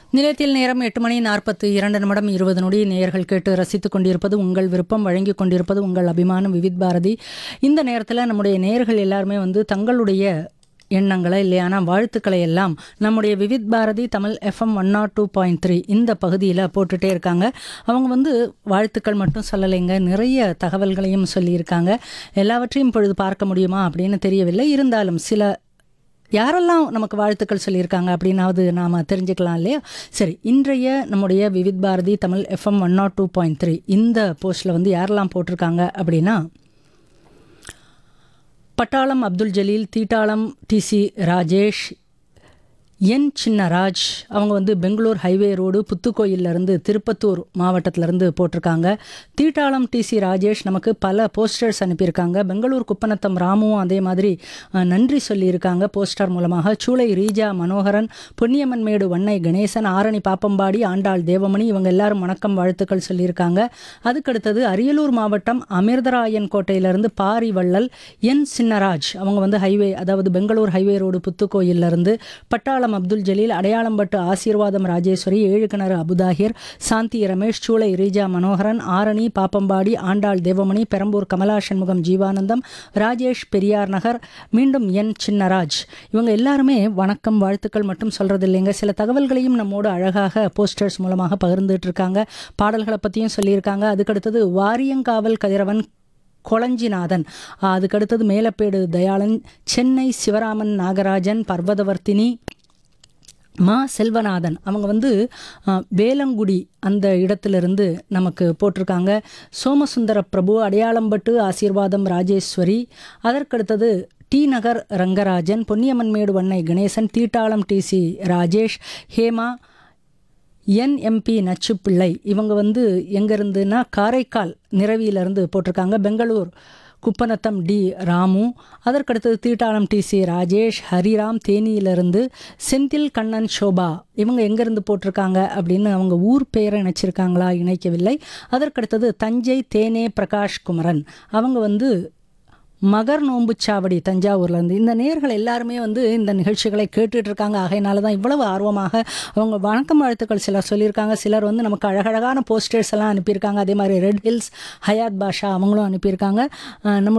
நிலையத்தில் நேரம் எட்டு மணி நாற்பத்து இரண்டு நிமிடம் இருபது நொடி நேயர்கள் கேட்டு ரசித்துக் கொண்டிருப்பது உங்கள் விருப்பம் வழங்கிக் கொண்டிருப்பது உங்கள் அபிமானம் விவித் பாரதி இந்த நேரத்தில் நம்முடைய நேயர்கள் எல்லாருமே வந்து தங்களுடைய எண்ணங்களை இல்லையானா வாழ்த்துக்களை எல்லாம் நம்முடைய Vividh Bharati Tamil FM one nought two point three இந்த பகுதியில் போட்டுட்டே இருக்காங்க அவங்க வந்து வாழ்த்துக்கள் மட்டும் சொல்லலைங்க நிறைய தகவல்களையும் சொல்லியிருக்காங்க எல்லாவற்றையும் இப்பொழுது பார்க்க முடியுமா அப்படின்னு தெரியவில்லை இருந்தாலும் சில யாரெல்லாம் நமக்கு வாழ்த்துக்கள் சொல்லியிருக்காங்க அப்படின்னாவது நாம் தெரிஞ்சுக்கலாம் இல்லையா சரி இன்றைய நம்முடைய Vividh Bharati Tamil FM one nought two point three இந்த போஸ்ட்டில் வந்து யாரெல்லாம் போட்டிருக்காங்க அப்படின்னா பட்டாளம் அப்துல் ஜலீல் தீட்டாளம் டிசி ராஜேஷ் என் சின்னராஜ் அவங்க வந்து பெங்களூர் ஹைவே ரோடு புத்துக்கோயிலிருந்து திருப்பத்தூர் மாவட்டத்திலேருந்து போட்டிருக்காங்க தீட்டாளம் டிசி ராஜேஷ் நமக்கு பல போஸ்டர்ஸ் அனுப்பியிருக்காங்க பெங்களூர் குப்பநத்தம் ராமுவும் அதே மாதிரி அஹ், நன்றி சொல்லியிருக்காங்க போஸ்டர் மூலமாக சூளை ரீஜா மனோகரன் பொன்னியம்மன் மேடு வண்ணை கணேசன் ஆரணி பாப்பம்பாடி ஆண்டாள் தேவமணி இவங்க எல்லாரும் வணக்கம் வாழ்த்துக்கள் சொல்லியிருக்காங்க அதுக்கடுத்தது அரியலூர் மாவட்டம் அமிர்தராயன் கோட்டையிலிருந்து பாரி வள்ளல் என் சின்னராஜ் அவங்க வந்து ஹைவே அதாவது பெங்களூர் ஹைவே ரோடு புத்துக்கோயிலிருந்து பட்டாளம் அப்துல் ஜலீல் அடையாளம்பட்டு ஆசீர்வாதம் ராஜேஸ்வரி ஏழுக்கிணறு அபுதாகிர் சாந்தி ரமேஷ் சூளை ரீஜா மனோகரன் ஆரணி பாப்பம்பாடி ஆண்டாள் தேவமணி பெரம்பூர் கமலா சண்முகம் ஜீவானந்தம் ராஜேஷ் பெரியார் நகர் மீண்டும் என் சின்னராஜ் இவங்க எல்லாருமே வணக்கம் வாழ்த்துக்கள் மட்டும் சொல்றது இல்லைங்க சில தகவல்களையும் நம்மோடு அழகாக போஸ்டர்ஸ் மூலமாக பகிர்ந்துட்டு இருக்காங்க பாடல்களை பற்றியும் சொல்லியிருக்காங்க அதுக்கடுத்தது வாரியங்காவல் கதிரவன் கொளஞ்சிநாதன் அதுக்கடுத்தது மேலப்பேடு தயாளன் சென்னை சிவராமன் நாகராஜன் பர்வதவர்த்தினி மா செல்வநாதன் அவங்க வந்து அஹ், வேலங்குடி அந்த இடத்திலிருந்து நமக்கு போட்டிருக்காங்க சோமசுந்தர பிரபு அடையாளம்பட்டு ஆசீர்வாதம் ராஜேஸ்வரி அதற்கடுத்தது T Nagar Rangarajan Ponniammanmedu Vannai Ganesan Theettalam DC Rajesh Hema NMP Nachupillai இவங்க வந்து எங்கேருந்துன்னா காரைக்கால் நிறவியிலிருந்து போட்டிருக்காங்க பெங்களூர் குப்பநத்தம் டி ராமு அதற்கடுத்தது தீட்டாளம் டி சி ராஜேஷ் ஹரிராம் தேனியிலிருந்து செந்தில் கண்ணன் சோபா இவங்க எங்கேருந்து போட்டிருக்காங்க அப்படின்னு அவங்க ஊர் பெயரை இணைச்சிருக்காங்களா இணைக்கவில்லை அதற்கடுத்தது தஞ்சை தேனே பிரகாஷ் குமரன் அவங்க வந்து மகர் நோம்புச்சாவடி தஞ்சாவூர்லேருந்து இந்த நேர்கள் எல்லாருமே வந்து இந்த நிகழ்ச்சிகளை கேட்டுட்டு இருக்காங்க ஆகையினால தான் இவ்வளவு ஆர்வமாக அவங்க வணக்கம் வாழ்த்துக்கள் சிலர் சொல்லியிருக்காங்க சிலர் வந்து நமக்கு அழகழகான போஸ்டர்ஸ் எல்லாம் அனுப்பியிருக்காங்க அதே மாதிரி ரெட் ஹில்ஸ் ஹயாத் பாஷா அவங்களும் அனுப்பியிருக்காங்க அஹ் நம்முடைய